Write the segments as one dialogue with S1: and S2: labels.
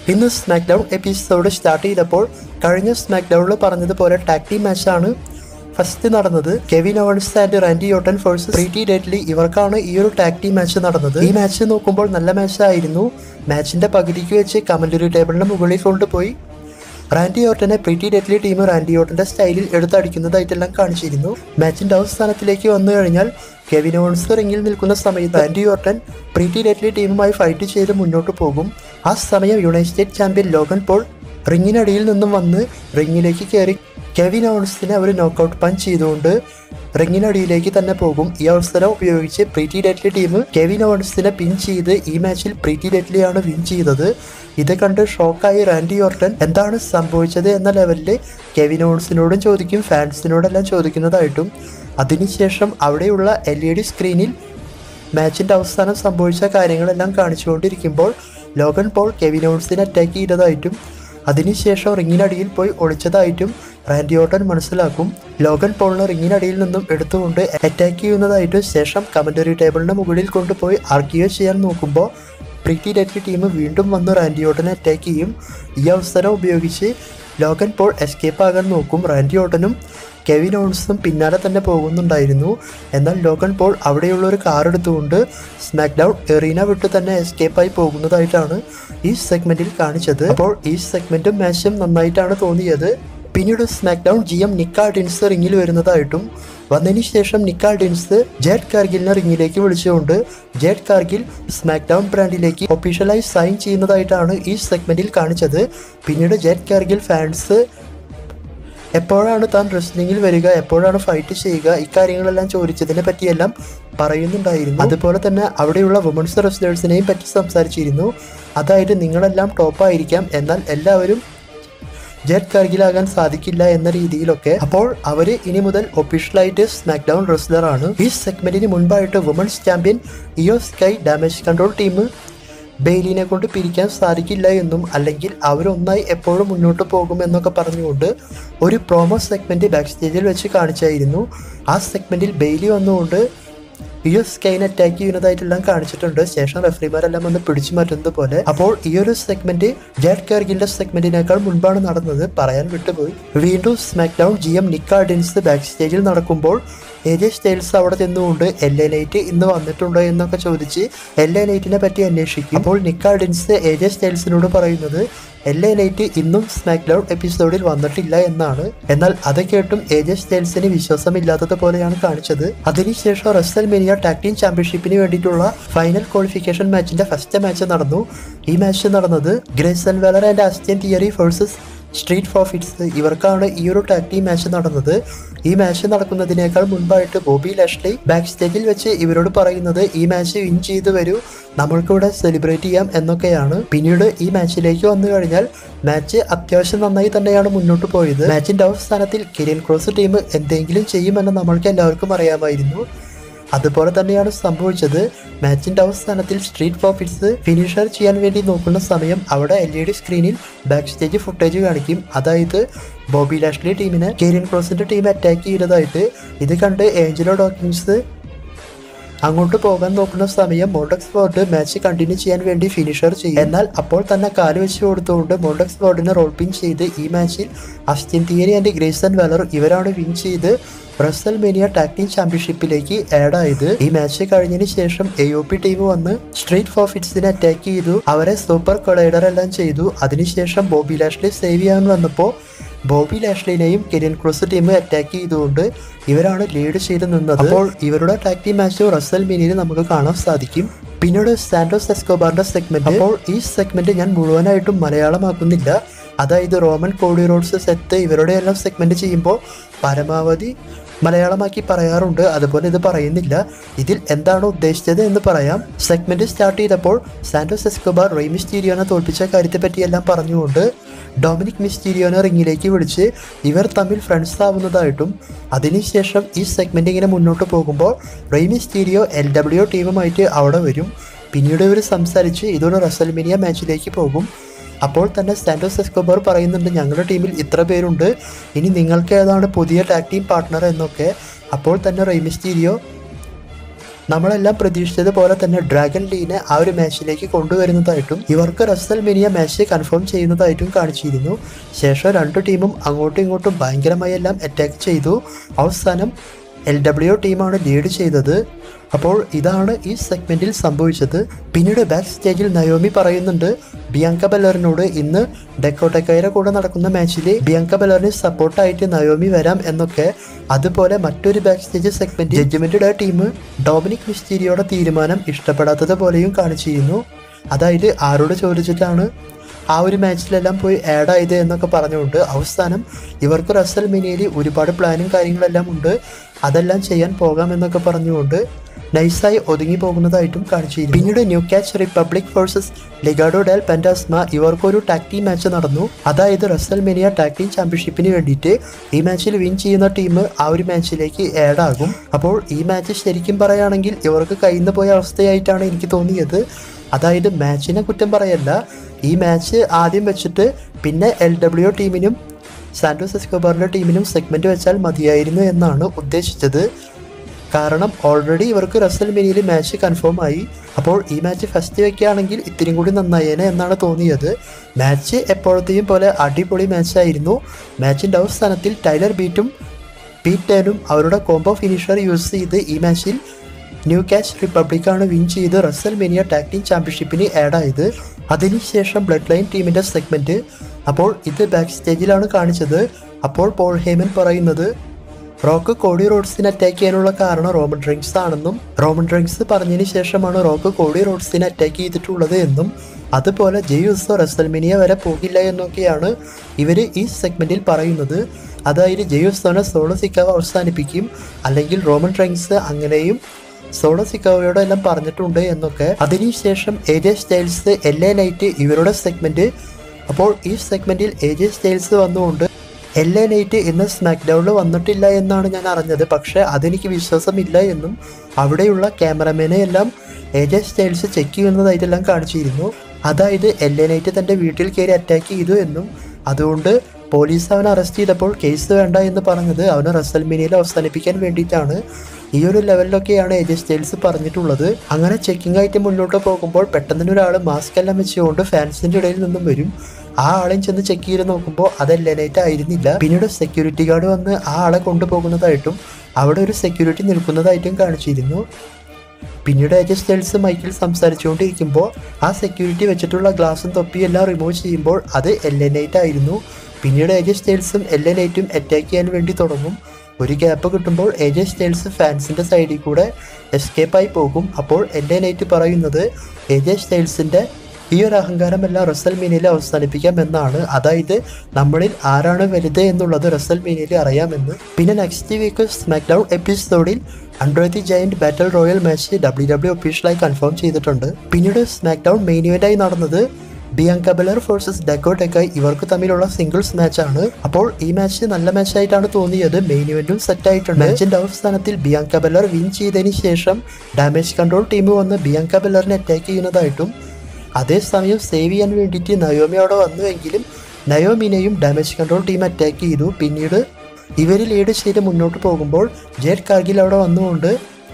S1: ഇന്ന് smack down episode start ചെയ്തപ്പോൾ കഴിഞ്ഞ സ്മാക്ക് ഡൗണിൽ പറഞ്ഞതുപോലെ ടാക് ടീം മാച്ചാണ് ഫസ്റ്റ് നടന്നത് Kevin Owens and Randy Orton ഫോഴ്സ് പ്രീറ്റി ഡേറ്റ്ലി ഇവർക്കാണ് ഈ ഒരു ടാക് ടീം മാച്ച് നടന്നത് ഈ മാച്ച് നോക്കുമ്പോൾ നല്ല മാച്ചായിരുന്നു മാച്ചിന്റെ പകുതിക്ക് വെച്ച് കമന്ററി ടേബിളിന് മുകളിൽ കൊണ്ടുപോയി റാൻഡി ഓട്ടനെ പ്രീറ്റി ഡെറ്റ്ലി ടീം റാൻഡി ഓട്ടന്റെ സ്റ്റൈലിൽ എടുത്തടിക്കുന്നതായിട്ടെല്ലാം കാണിച്ചിരുന്നു മാച്ചിന്റെ അവസാനത്തിലേക്ക് വന്നു കഴിഞ്ഞാൽ കെവിൻ ഓൺസ് റിങ്ങിൽ നിൽക്കുന്ന സമയത്ത് റാൻഡി ഓട്ടൻ പ്രീറ്റി ഡെറ്റ്ലി ടീമുമായി ഫൈറ്റ് ചെയ്ത് മുന്നോട്ട് പോകും ആ സമയം United States champion Logan Paul റിങ്ങിനടിയിൽ നിന്നും വന്ന് റിങ്ങിലേക്ക് കയറി കെവിൻ ഓൺസിനെ അവർ നോക്കൗട്ട് പഞ്ച് ചെയ്തുകൊണ്ട് റിങ്ങിനടിയിലേക്ക് തന്നെ പോകും ഈ അവസരം ഉപയോഗിച്ച് പ്രീറ്റി ഡെറ്റ്ലി ടീം കെവിൻ ഓൺസിനെ പിൻ ചെയ്ത് ഈ മാച്ചിൽ പ്രീറ്റി ഡെറ്റ്ലിയാണ് വിൻ ചെയ്തത് ഇത് കണ്ട് ഷോക്കായി റാൻഡി ഓർട്ടൻ എന്താണ് സംഭവിച്ചത് എന്ന ലെവലിൽ കെവിൻ ഓൺസിനോടും ചോദിക്കും ഫാൻസിനോടെല്ലാം ചോദിക്കുന്നതായിട്ടും അതിനുശേഷം അവിടെയുള്ള എൽ ഇ ഡി സ്ക്രീനിൽ മാച്ചിന്റെ അവസാനം സംഭവിച്ച കാര്യങ്ങളെല്ലാം കാണിച്ചുകൊണ്ടിരിക്കുമ്പോൾ ലോഗൻ പോൾ കെവിൻ ഓൺസിനെ അറ്റാക്ക് ചെയ്തതായിട്ടും അതിനുശേഷം റിങ്ങിനടിയിൽ പോയി ഒളിച്ചതായിട്ടും റാൻഡി ഓട്ടൻ മനസ്സിലാക്കും ലോഗൻ പോളിനെ റിങ്ങിനടിയിൽ നിന്നും എടുത്തുകൊണ്ട് അറ്റാക്ക് ചെയ്യുന്നതായിട്ടും ശേഷം കമന്ററി ടേബിളിന് മുകളിൽ കൊണ്ടുപോയി ആർഗ്യൂ ചെയ്യാൻ നോക്കുമ്പോൾ പ്രീറ്റി ഡെറ്റി ടീം വീണ്ടും വന്ന് റാൻഡി ഓട്ടനെ അറ്റാക്ക് ചെയ്യും ഈ അവസരം ഉപയോഗിച്ച് ലോഗൻ പോൾ എസ്കേപ്പ് ആകാൻ നോക്കും റാൻഡി ഓട്ടനും കെവിൻ ഓൺസും പിന്നാലെ തന്നെ പോകുന്നുണ്ടായിരുന്നു എന്നാൽ ലോഗൻ പോൾ അവിടെയുള്ള ഒരു കാർ എടുത്തുകൊണ്ട് സ്മാക്ക് ഡൗൺ എറീന വിട്ട് തന്നെ എസ്കേപ്പായി പോകുന്നതായിട്ടാണ് ഈ സെഗ്മെന്റിൽ കാണിച്ചത് അപ്പോൾ ഈ സെഗ്മെന്റും മാച്ചും നന്നായിട്ടാണ് തോന്നിയത് പിന്നീട് SmackDown G M Nick Aldis റിങ്ങിൽ വരുന്നതായിട്ടും വന്നതിന് ശേഷം നിക്കാഡിൻസ് ജെറ്റ് കാർഗിലിനെ റിങ്ങിലേക്ക് വിളിച്ചുകൊണ്ട് ജെറ്റ് കാർഗിൽ സ്മാക്ക് ഡൗൺ ബ്രാൻഡിലേക്ക് ഒഫീഷ്യലായി സൈൻ ചെയ്യുന്നതായിട്ടാണ് ഈ സെഗ്മെന്റിൽ കാണിച്ചത് പിന്നീട് ജെറ്റ് കാർഗിൽ ഫാൻസ് എപ്പോഴാണ് താൻ റെസ്ലിംഗിൽ വരിക എപ്പോഴാണ് ഫൈറ്റ് ചെയ്യുക ഇക്കാര്യങ്ങളെല്ലാം ചോദിച്ചതിനെ പറ്റിയെല്ലാം പറയുന്നുണ്ടായിരുന്നു അതുപോലെ തന്നെ അവിടെയുള്ള വുമൺസ് റെസ്ലേഴ്സിനെയും പറ്റി സംസാരിച്ചിരുന്നു അതായത് നിങ്ങളെല്ലാം ടോപ്പായിരിക്കാം എന്നാൽ എല്ലാവരും ജെറ്റ് കാർഗിലാകാൻ സാധിക്കില്ല എന്ന രീതിയിലൊക്കെ അപ്പോൾ അവര് ഇനി മുതൽ ഒഫീഷ്യലായിട്ട് സ്മാക്ക് ഡൗൺ റെസ്ലർ ആണ് ഈ സെഗ്മെന്റിന് മുൻപായിട്ട് women's champion Iyo Sky damage control team ബെയിലിനെ കൊണ്ട് പിരിക്കാൻ സാധിക്കില്ല എന്നും അല്ലെങ്കിൽ അവരൊന്നായി എപ്പോഴും മുന്നോട്ട് പോകുമെന്നൊക്കെ പറഞ്ഞുകൊണ്ട് ഒരു പ്രോമോ സെഗ്മെന്റ് ബാക്ക് സ്റ്റേജിൽ വെച്ച് കാണിച്ചായിരുന്നു ആ സെഗ്മെന്റിൽ ബെയിലി വന്നുകൊണ്ട് ഈ ഒരു സ്കൈൻ അറ്റാക്ക് ചെയ്യുന്നതായിട്ടെല്ലാം കാണിച്ചിട്ടുണ്ട് ശേഷം റെഫറിമാരെല്ലാം വന്ന് പിടിച്ചു മാറ്റുന്നത് പോലെ അപ്പോൾ ഈ ഒരു സെഗ്മെന്റ് ജാഡ് കാർഗിലിന്റെ സെഗ്മെന്റിനേക്കാൾ മുൻപാണ് നടന്നത് പറയാൻ വിട്ടുപോയി വീണ്ടും SmackDown G M Nick Aldis back സ്റ്റേജിൽ നടക്കുമ്പോൾ എ ജെ സ്റ്റൈൽസ് അവിടെ ചെന്നുകൊണ്ട് എൽ എ നൈറ്റ് ഇന്ന് വന്നിട്ടുണ്ടോ എന്നൊക്കെ ചോദിച്ച് എൽ എ നൈറ്റിനെ പറ്റി അന്വേഷിക്കും അപ്പോൾ നിക്കാർഡിൻസ് എ ജെ സ്റ്റൈൽസിനോട് പറയുന്നത് എൽ എ നൈറ്റ് ഇന്നും സ്മാക്ക് ഡൗൺ എപ്പിസോഡിൽ വന്നിട്ടില്ല എന്നാണ് എന്നാൽ അത് കേട്ടും എ ജെ സ്റ്റൈൽസിന് വിശ്വാസമില്ലാത്തത് പോലെയാണ് കാണിച്ചത് അതിനുശേഷം റസൽ മെനിയ ടാക് ടീം ചാമ്പ്യൻഷിപ്പിന് വേണ്ടിയിട്ടുള്ള ഫൈനൽ ക്വാളിഫിക്കേഷൻ മാച്ചിന്റെ ഫസ്റ്റ് മാച്ച് നടന്നു ഈ മാച്ച് നടന്നത് Grayson Waller and Austin Theory versus Street Profits ഇവർക്കാണ് ഈ ഒരു ടാക് ടീം മാച്ച് നടന്നത് ഈ മാച്ച് നടക്കുന്നതിനേക്കാൾ മുൻപായിട്ട് ബോബി ലാഷ്ലി ബാക്ക് സ്റ്റേജിൽ വെച്ച് ഇവരോട് പറയുന്നത് ഈ മാച്ച് വിൻ ചെയ്തു വരൂ നമ്മൾക്കിവിടെ സെലിബ്രേറ്റ് ചെയ്യാം എന്നൊക്കെയാണ് പിന്നീട് ഈ മാച്ചിലേക്ക് വന്നു കഴിഞ്ഞാൽ മാച്ച് അത്യാവശ്യം നന്നായി തന്നെയാണ് മുന്നോട്ട് പോയത് മാച്ചിന്റെ അവസാനത്തിൽ കിരിയൻ ക്രോസ് ടീം എന്തെങ്കിലും ചെയ്യുമെന്ന് നമ്മൾക്ക് എല്ലാവർക്കും അറിയാമായിരുന്നു അതുപോലെ തന്നെയാണ് സംഭവിച്ചത് മാച്ചിന്റെ അവസാനത്തിൽ സ്ട്രീറ്റ് ഫോഫിറ്റ്സ് ഫിനിഷർ ചെയ്യാൻ വേണ്ടി നോക്കുന്ന സമയം അവിടെ എൽ ഇ ഡി സ്ക്രീനിൽ ബാക്ക് സ്റ്റേജ് ഫുട്ടേജ് കാണിക്കും അതായത് ബോബി ലാഷ്ലി ടീമിനെ കേരിയൻ ക്രോസിന്റെ ടീം അറ്റാക്ക് ചെയ്തതായിട്ട് ഇത് കണ്ട് ഏഞ്ചലോ ഡോക്കിൻസ് അങ്ങോട്ട് പോകാൻ നോക്കുന്ന സമയം മോണ്ടക്സ് ഫോർഡ് മാച്ച് കണ്ടിന്യൂ ചെയ്യാൻ വേണ്ടി ഫിനിഷർ ചെയ്യും എന്നാൽ അപ്പോൾ തന്നെ കാല് വെച്ച് കൊടുത്തുകൊണ്ട് മോണ്ടക്സ് ഫോർഡിനെ റോൾ പിൻ ചെയ്ത് ഈ മാച്ചിൽ Austin Theory and Grayson Waller ഇവരാണ് വിൻ ചെയ്ത് റസൽ മേനിയ ടാക് ടീം ചാമ്പ്യൻഷിപ്പിലേക്ക് ആഡ് ആയത് ഈ മാച്ച് കഴിഞ്ഞതിന് ശേഷം എ ഒ പി ടീം വന്ന് സ്ട്രീറ്റ് ഫോർഫിറ്റ്സിനെ അറ്റാക്ക് ചെയ്തു അവരെ സൂപ്പർ കൊളൈഡർ എല്ലാം ചെയ്തു അതിനുശേഷം ബോബി ലാഷ്ലി സേവ് ചെയ്യാൻ വന്നപ്പോൾ ബോബി ലാഷ്ലിനെയും കെരിയൻ ക്രോസ് ടീം അറ്റാക്ക് ചെയ്തുകൊണ്ട് ഇവരാണ് ലീഡ് ചെയ്ത് നിന്നത് അപ്പോൾ ഇവരുടെ ടാക് ടീം മാച്ച് റസൽ മിനിയിൽ നമുക്ക് കാണാൻ സാധിക്കും പിന്നീട് സാന്റോസ് എസ്കോബാറിന്റെ സെഗ്മെന്റ് അപ്പോൾ ഈ സെഗ്മെന്റ് ഞാൻ മുഴുവനായിട്ടും മലയാളമാക്കുന്നില്ല അതായത് റോമൻ കോഡി റോഡ്സ് സെത്ത് ഇവരുടെ എല്ലാം സെഗ്മെന്റ് ചെയ്യുമ്പോൾ പരമാവധി മലയാളമാക്കി പറയാറുണ്ട് അതുപോലെ ഇത് പറയുന്നില്ല ഇതിൽ എന്താണ് ഉദ്ദേശിച്ചത് എന്ന് പറയാം സെഗ്മെന്റ് സ്റ്റാർട്ട് ചെയ്തപ്പോൾ സാന്റോസ് എസ്കോബാർ റെയ് മിസ്റ്റീരിയോനെ തോൽപ്പിച്ച കാര്യത്തെ പറ്റിയെല്ലാം പറഞ്ഞുകൊണ്ട് ഡൊമിനിക് മിസ്റ്റീരിയോനെ റിങ്ങിലേക്ക് വിളിച്ച് ഇവർ തമ്മിൽ ഫ്രണ്ട്സ് ആവുന്നതായിട്ടും അതിനുശേഷം ഈ സെഗ്മെന്റ് ഇങ്ങനെ മുന്നോട്ട് പോകുമ്പോൾ റെയ് മിസ്റ്റീരിയോ എൽ ഡബ്ല്യു ടീമുമായിട്ട് അവിടെ വരും പിന്നീട് ഇവർ സംസാരിച്ച് ഇതൊരു റസൽമിനിയ മാച്ചിലേക്ക് പോകും അപ്പോൾ തന്നെ സാന്റോസ് എസ്കോബർ പറയുന്നുണ്ട് ഞങ്ങളുടെ ടീമിൽ ഇത്ര പേരുണ്ട് ഇനി നിങ്ങൾക്ക് ഏതാണ് പുതിയ ടാക് ടീം പാർട്ട്ണർ എന്നൊക്കെ അപ്പോൾ തന്നെ റെയ് മിസ്റ്റീരിയോ നമ്മളെല്ലാം പ്രതീക്ഷിച്ചതുപോലെ തന്നെ ഡ്രാഗൺ ലീനെ ആ ഒരു മാച്ചിലേക്ക് കൊണ്ടുവരുന്നതായിട്ടും ഇവർക്ക് റസൽ മിനിയ മാച്ച് കൺഫേം ചെയ്യുന്നതായിട്ടും കാണിച്ചിരുന്നു ശേഷം രണ്ടു ടീമും അങ്ങോട്ടും ഇങ്ങോട്ടും ഭയങ്കരമായി എല്ലാം അറ്റാക്ക് ചെയ്തു അവസാനം എൽ ഡബ്ല്യു ടീമാണ് ലീഡ് ചെയ്തത് അപ്പോൾ ഇതാണ് ഈ സെഗ്മെന്റിൽ സംഭവിച്ചത് പിന്നീട് ബാക്ക് സ്റ്റേജിൽ നയോമി പറയുന്നുണ്ട് ബിയങ്ക ബെല്ലറിനോട് ഇന്ന് ഡെക്കോട്ടക്കയുടെ കൂടെ നടക്കുന്ന മാച്ചിൽ ബിയങ്ക ബെല്ലറിന് സപ്പോർട്ടായിട്ട് നയോമി വരാം എന്നൊക്കെ അതുപോലെ മറ്റൊരു ബാക്ക് സ്റ്റേജ് സെഗ്മെന്റ് ജഡ്ജ്മെന്റുടെ ടീം ഡൊമിനിക് മിസ്റ്റീരിയോടെ തീരുമാനം ഇഷ്ടപ്പെടാത്തത് പോലെയും കാണിച്ചിരുന്നു അതായത് ആരോട് ചോദിച്ചിട്ടാണ് ആ ഒരു മാച്ചിലെല്ലാം പോയി ആഡ് ആയത് എന്നൊക്കെ പറഞ്ഞുകൊണ്ട് അവസാനം ഇവർക്ക് റസൽ മിനിയിൽ ഒരുപാട് പ്ലാനും കാര്യങ്ങളെല്ലാം ഉണ്ട് അതെല്ലാം ചെയ്യാൻ പോകാമെന്നൊക്കെ പറഞ്ഞുകൊണ്ട് നൈസായി ഒതുങ്ങി പോകുന്നതായിട്ടും കാണിച്ചിരുന്നു പിന്നീട് New Catch Republic versus Legado Del Fantasma ഇവർക്കൊരു ടാക് ടീം മാച്ച് നടന്നു അതായത് റസൽ മിനിയ ടാക് ടീം ചാമ്പ്യൻഷിപ്പിന് വേണ്ടിയിട്ട് ഈ മാച്ചിൽ വിൻ ചെയ്യുന്ന ടീം ആ ഒരു മാച്ചിലേക്ക് ആഡ് ആകും അപ്പോൾ ഈ മാച്ച് ശരിക്കും പറയുകയാണെങ്കിൽ ഇവർക്ക് കയ്യിൽ നിന്ന് പോയ അവസ്ഥയായിട്ടാണ് എനിക്ക് തോന്നിയത് അതായത് മാച്ചിനെ കുറ്റം പറയല്ല ഈ മാച്ച് ആദ്യം വെച്ചിട്ട് പിന്നെ എൽ ഡബ്ല്യു ടീമിനും സാന്റോസ് എസ്കോബാറിൻ്റെ ടീമിനും സെഗ്മെൻറ്റ് വെച്ചാൽ മതിയായിരുന്നു എന്നാണ് ഉദ്ദേശിച്ചത് കാരണം ഓൾറെഡി ഇവർക്ക് റസൽ മിനിയിൽ മാച്ച് കൺഫേം ആയി അപ്പോൾ ഈ മാച്ച് ഫസ്റ്റ് വെക്കുകയാണെങ്കിൽ ഇത്തിരി കൂടി നന്നായേനെ എന്നാണ് തോന്നിയത് മാച്ച് എപ്പോഴത്തെയും പോലെ അടിപൊളി മാച്ചായിരുന്നു മാച്ചിൻ്റെ അവസാനത്തിൽ ടൈലർ ബീറ്റും പീറ്റ് ടേനും അവരുടെ കോംബോ ഫിനിഷർ യൂസ് ചെയ്ത് ഈ മാച്ചിൽ ന്യൂ കാച്ച് റിപ്പബ്ലിക്കാണ് വിൻ ചെയ്ത് റസൽ മെനിയ ടാക് ടീം ചാമ്പ്യൻഷിപ്പിന് ആഡ് ആയത് അതിനുശേഷം ബ്ലഡ് ലൈൻ ടീമിൻ്റെ സെഗ്മെൻറ്റ് അപ്പോൾ ഇത് ബാക്ക് സ്റ്റേജിലാണ് കാണിച്ചത് അപ്പോൾ പോൾ ഹേമൻ പറയുന്നത് റോക്ക് കോഡി റോഡ്സിനെ അറ്റാക്ക് ചെയ്യാനുള്ള കാരണം റോമൻ ഡ്രിങ്ക്സ് ആണെന്നും റോമൻ ഡ്രിങ്ക്സ് പറഞ്ഞതിന് ശേഷമാണ് റോക്ക് കോഡി റോഡ്സിനെ അറ്റാക്ക് ചെയ്തിട്ടുള്ളത് എന്നും അതുപോലെ ജെയ്യൂസോ റസൽമിനിയ വരെ പോകില്ല എന്നൊക്കെയാണ് ഇവർ ഈ സെഗ്മെന്റിൽ പറയുന്നത് അതായത് ജെയ്യൂസോനെ സോളോ സിക്കാവ് അവസാനിപ്പിക്കും അല്ലെങ്കിൽ റോമൻ ഡ്രിങ്ക്സ് അങ്ങനെയും സോളോ സിക്കാവയോടെ എല്ലാം പറഞ്ഞിട്ടുണ്ട് എന്നൊക്കെ അതിനുശേഷം A J Styles L A Knight ഇവരുടെ സെഗ്മെന്റ് അപ്പോൾ ഈ സെഗ്മെന്റിൽ എ ജെ സ്റ്റൈൽസ് വന്നുകൊണ്ട് എൽ എ നൈറ്റ് ഇന്ന് സ്മാക്ക് ഡൗണിൽ വന്നിട്ടില്ല എന്നാണ് ഞാൻ അറിഞ്ഞത് പക്ഷേ അതെനിക്ക് വിശ്വാസമില്ല എന്നും അവിടെയുള്ള ക്യാമറമാനെ എല്ലാം എ ജെ സ്റ്റൈൽസ് ചെക്ക് ചെയ്യുന്നതായിട്ടെല്ലാം കാണിച്ചിരുന്നു അതായത് എൽ എ നൈറ്റ് തൻ്റെ വീട്ടിൽ കയറി അറ്റാക്ക് ചെയ്തു എന്നും അതുകൊണ്ട് പോലീസ് അവനെ അറസ്റ്റ് ചെയ്തപ്പോൾ കേസ് വേണ്ട എന്ന് പറഞ്ഞത് അവനെ റസൽമിനിയിൽ അവസാനിപ്പിക്കാൻ വേണ്ടിയിട്ടാണ് ഈ ഒരു ലെവലിലൊക്കെയാണ് എ ജെ സ്റ്റൈൽസ് പറഞ്ഞിട്ടുള്ളത് അങ്ങനെ ചെക്കിംഗ് ആയിട്ട് മുന്നോട്ട് പോകുമ്പോൾ പെട്ടെന്ന് ഒരാൾ മാസ്ക് എല്ലാം വെച്ചുകൊണ്ട് ഫാൻസിന്റെ ഇടയിൽ നിന്നും വരും ആ ആളെയും ചെന്ന് ചെക്ക് ചെയ്ത് നോക്കുമ്പോൾ അത് എല്ലനൈറ്റ് ആയിരുന്നില്ല പിന്നീട് സെക്യൂരിറ്റി ഗാർഡ് വന്ന് ആ ആളെ കൊണ്ടുപോകുന്നതായിട്ടും അവിടെ ഒരു സെക്യൂരിറ്റി നിൽക്കുന്നതായിട്ടും കാണിച്ചിരുന്നു പിന്നീട് ഏജ് സ്റ്റൈൽസ് മൈക്കിൽ സംസാരിച്ചുകൊണ്ടിരിക്കുമ്പോൾ ആ സെക്യൂരിറ്റി വെച്ചിട്ടുള്ള ഗ്ലാസും തൊപ്പിയും എല്ലാം റിമൂവ് ചെയ്യുമ്പോൾ അത് എൽ എൻ ഐറ്റ് ആയിരുന്നു പിന്നീട് ഏജ് സ്റ്റൈൽസും എൽ എൻ ഐറ്റും അറ്റാക്ക് ചെയ്യാൻ വേണ്ടി തുടങ്ങും ഒരു ഗ്യാപ്പ് കിട്ടുമ്പോൾ ഏജ് സ്റ്റൈൽസ് ഫാൻസിൻ്റെ സൈഡിൽ കൂടെ എസ്കേപ്പായി പോകും അപ്പോൾ എൽ എൻ ഐറ്റ് പറയുന്നത് ഏജ് സ്റ്റൈൽസിൻ്റെ ഈ ഒരു അഹങ്കാരമെല്ലാം റസൽ മീനയിൽ അവസാനിപ്പിക്കാം എന്നാണ് അതായത് നമ്മളിൽ ആരാണ് വലുത് എന്നുള്ളത് റസൽ മീനയിൽ അറിയാമെന്ന് പിന്നെ നെക്സ്റ്റ് വീക്ക് സ്മാക്ക് ഡൗൺ എപ്പിസോഡിൽ Andre the Giant battle royal match W W ഒഫീഷ്യലായി കൺഫേം ചെയ്തിട്ടുണ്ട് പിന്നീട് സ്മാക്ക് ഡൗൺ മെയിൻ ഇവന്റായി നടന്നത് ബിയങ്ക ബെലർ ഫോഴ്സസ് ഡെക്കോടെക്കായി ഇവർക്ക് തമ്മിലുള്ള സിംഗിൾസ് മാച്ചാണ് അപ്പോൾ ഈ മാച്ച് നല്ല മാച്ചായിട്ടാണ് തോന്നിയത് മെയിൻ ഇവന്റും സെറ്റ് ആയിട്ടുണ്ട് മാച്ചിന്റെ അവസാനത്തിൽ ബിയങ്ക ബെല്ലർ വിൻ ചെയ്തതിന് ശേഷം ഡാമേജ് കൺട്രോൾ ടീം വന്ന് ബിയങ്ക ബെല്ലറിനെ അറ്റാക്ക് ചെയ്യുന്നതായിട്ടും അതേസമയം സേവ് ചെയ്യാൻ വേണ്ടിയിട്ട് നയോമി അവിടെ വന്നുവെങ്കിലും നയോമിനെയും ഡാമേജ് കൺട്രോൾ ടീം അറ്റാക്ക് ചെയ്തു പിന്നീട് ഇവർ ലീഡ് ചെയ്ത് മുന്നോട്ട് പോകുമ്പോൾ ജേഡ് കാർഗിൽ അവിടെ വന്നുകൊണ്ട്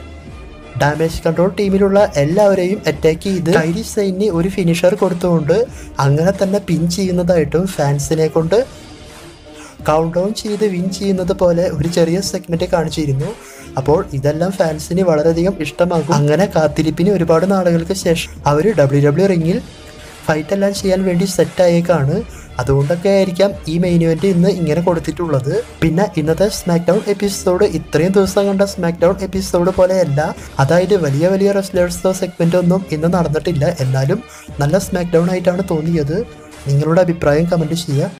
S1: ഡാമേജ് കൺട്രോൾ ടീമിലുള്ള എല്ലാവരെയും അറ്റാക്ക് ചെയ്ത് കൈരി സൈനി ഒരു ഫിനിഷർ കൊടുത്തുകൊണ്ട് അങ്ങനെ തന്നെ പിൻ ചെയ്യുന്നതായിട്ടും ഫാൻസിനെ കൊണ്ട് കൗണ്ട് ഡൗൺ ചെയ്ത് വിൻ ചെയ്യുന്നത് പോലെ ഒരു ചെറിയ സെഗ്മെന്റ് കാണിച്ചിരുന്നു അപ്പോൾ ഇതെല്ലാം ഫാൻസിന് വളരെയധികം ഇഷ്ടമാകും അങ്ങനെ കാത്തിരിപ്പിന് ഒരുപാട് നാളുകൾക്ക് ശേഷം അവർ ഡബ്ല്യു ഡബ്ല്യു റിങ്ങിൽ ഫൈറ്റ് എല്ലാം ചെയ്യാൻ വേണ്ടി സെറ്റ് ആയേക്കാണ് അതുകൊണ്ടൊക്കെ ആയിരിക്കാം ഈ മെയിൻ ഇവന്റ് ഇന്ന് ഇങ്ങനെ കൊടുത്തിട്ടുള്ളത് പിന്നെ ഇന്നത്തെ സ്മാക്ക് ഡൗൺ എപ്പിസോഡ് ഇത്രയും ദിവസം കണ്ട സ്മാക്ക് ഡൗൺ എപ്പിസോഡ് പോലെയല്ല അതായത് വലിയ വലിയ റെസ്ലേഴ്സോ സെഗ്മെന്റ് ഒന്നും ഇന്ന് നടന്നിട്ടില്ല എന്നാലും നല്ല സ്മാക്ക് ഡൗൺ ആയിട്ടാണ് തോന്നിയത് നിങ്ങളുടെ അഭിപ്രായം കമന്റ് ചെയ്യുക